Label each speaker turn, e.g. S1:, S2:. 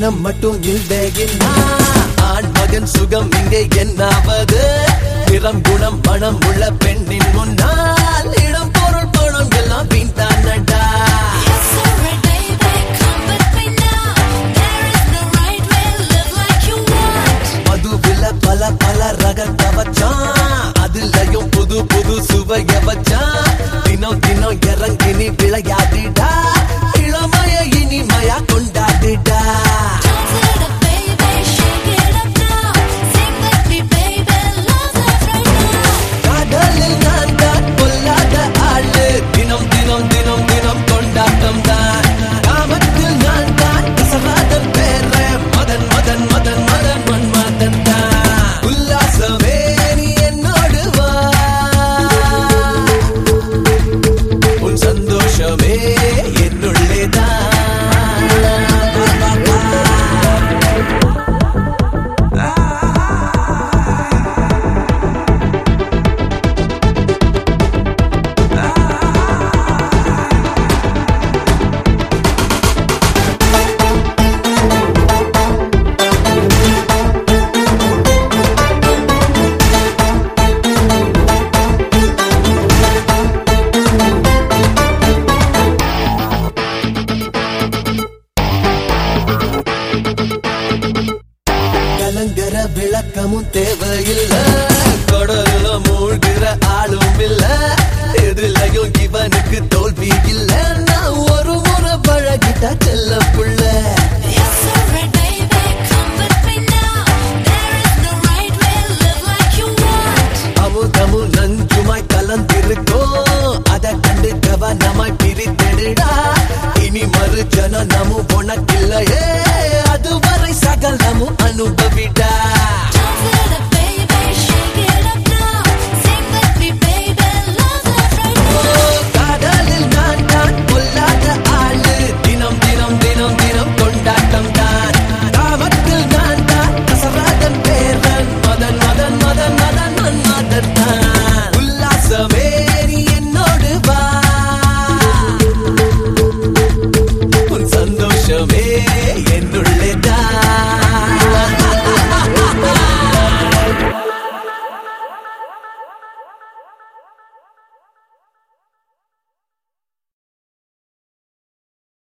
S1: தினம் மட்டும் இல்லையின்னா ஆண் மகன் சுகம் இங்கே என்னாவது நிறம் குணம் பணம் உள்ள பெண்ணின் முன்னால் இடம் பொருள் பணம் எல்லாம் வீண் தானடா
S2: It's alright, baby, come with me now. There is no right way, live like you want.
S1: மதுவில பல பல ரகத்தை வச்சான் அதுலயும் புது புது சுவைய வச்சான் தினம் தினம் இறங்கி நீ விளையாடிடா இளமைய இனிமையா கொண்டாடிடா
S2: Dance it up, baby, shake it up now. Sing with me, baby, love life right now.
S1: காதலில் நான் தான் கொல்லாத ஆளு தினம் தினம் தினம் தினம் கொண்டாட்டம் தான் காமத்தில் நான் தான் கசவாத பேர மதன் மதன் மதன் மதன் மன்மதன் தான் உல்லாசமே நீ என்னோடு வா உன் சந்தோஷமே என்னுள்ளே தான் கலங்கர விளக்கமும் தேவையில்ல கடல்ல மூழ்கிற ஆளும் இல்ல